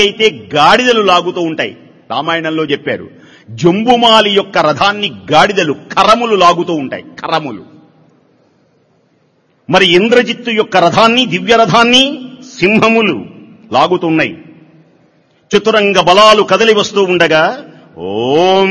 అయితే గాడిదలు లాగుతూ ఉంటాయి రామాయణంలో చెప్పారు జంబుమాలి యొక్క రథాన్ని గాడిదలు కరములు లాగుతూ ఉంటాయి కరములు మరి ఇంద్రజిత్తు యొక్క రథాన్ని దివ్య రథాన్ని సింహములు లాగుతున్నాయి చతురంగ బలాలు కదలి వస్తూ ఉండగా ఓం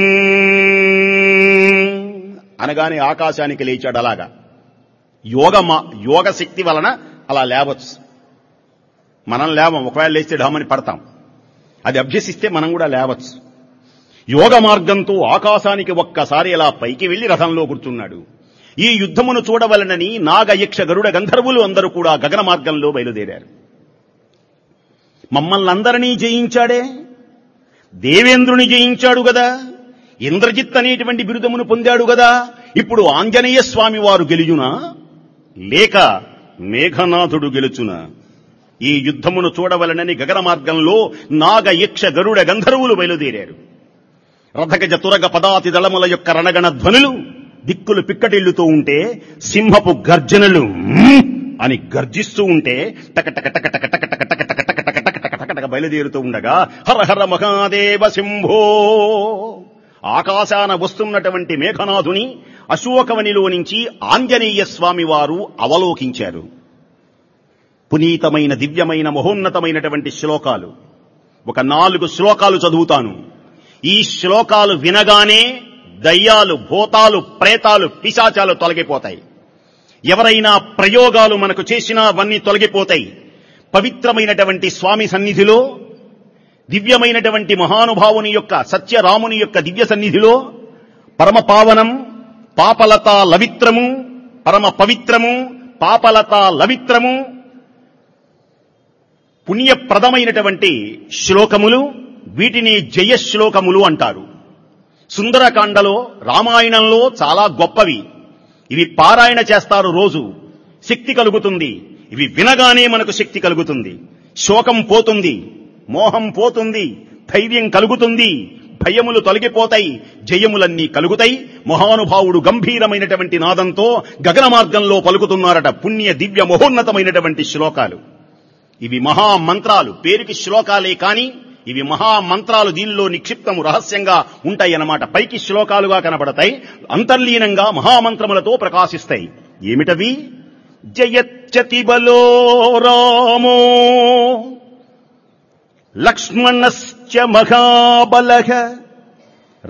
అనగానే ఆకాశానికి లేచాడు అలాగా యోగ యోగ శక్తి వలన అలా లేవచ్చు మనం లేవం ఒకవేళ లేస్తే ఢామని పడతాం అది అభ్యసిస్తే మనం కూడా లేవచ్చు యోగ మార్గంతో ఆకాశానికి ఒక్కసారి అలా పైకి వెళ్లి రథంలో కూర్చున్నాడు ఈ యుద్ధమును చూడవలనని నాగయక్ష గరుడ గంధర్వులు అందరూ కూడా గగన మార్గంలో బయలుదేరారు మమ్మల్ని అందరినీ జయించాడే దేవేంద్రుని జయించాడు గదా ఇంద్రజిత్ అనేటువంటి బిరుదమును పొందాడు గదా ఇప్పుడు ఆంజనేయ స్వామి వారు గెలియునా లేక మేఘనాథుడు గెలుచునా ఈ యుద్ధమును చూడవలనని గగన మార్గంలో నాగ యక్ష గరుడ గంధర్వులు బయలుదేరారు రథగజ తురగ పదాతి దళముల యొక్క రణగణ ధ్వనులు దిక్కులు పిక్కటిల్లుతూ ఉంటే సింహపు గర్జనలు "మ్మ్" అని గర్జిస్తూ ఉంటే టక టక టక టక టక టక టక టక టక టక టక టక టక టక బయలుదేరుతూ ఉండగా హర హర మహాదేవ శంభో ఆకాశాన వస్తున్నటువంటి మేఘనాథుని అశోకవనిలో నుంచి ఆంజనేయ స్వామి వారు అవలోకించారు పునీతమైన దివ్యమైన మహోన్నతమైనటువంటి శ్లోకాలు ఒక నాలుగు శ్లోకాలు చదువుతాను ఈ శ్లోకాలు వినగానే దయ్యాలు భూతాలు ప్రేతాలు పిశాచాలు తొలగిపోతాయి ఎవరైనా ప్రయోగాలు మనకు చేసినా అవన్నీ తొలగిపోతాయి పవిత్రమైనటువంటి స్వామి సన్నిధిలో దివ్యమైనటువంటి మహానుభావుని యొక్క సత్యరాముని యొక్క దివ్య సన్నిధిలో పరమ పావనం పాపలత లవిత్రము పరమ పవిత్రము పాపలత లవిత్రము పుణ్యప్రదమైనటువంటి శ్లోకములు వీటిని జయ శ్లోకములు అంటారు సుందరకాండలో రామాయణంలో చాలా గొప్పవి ఇవి పారాయణ చేస్తారు రోజు శక్తి కలుగుతుంది ఇవి వినగానే మనకు శక్తి కలుగుతుంది శోకం పోతుంది మోహం పోతుంది ధైర్యం కలుగుతుంది భయములు తొలగిపోతాయి జయములన్నీ కలుగుతాయి మహానుభావుడు గంభీరమైనటువంటి నాదంతో గగన మార్గంలో పలుకుతున్నారట పుణ్య దివ్య మహోన్నతమైనటువంటి శ్లోకాలు ఇవి మహామంత్రాలు పేరుకి శ్లోకాలే కాని ఇవి మహామంత్రాలు దీనిలో నిక్షిప్తము రహస్యంగా ఉంటాయన్నమాట పైకి శ్లోకాలుగా కనబడతాయి అంతర్లీనంగా మహామంత్రములతో ప్రకాశిస్తాయి ఏమిటవి జయచ్చతి బలో రామో లక్ష్మణశ్చ మహాబలః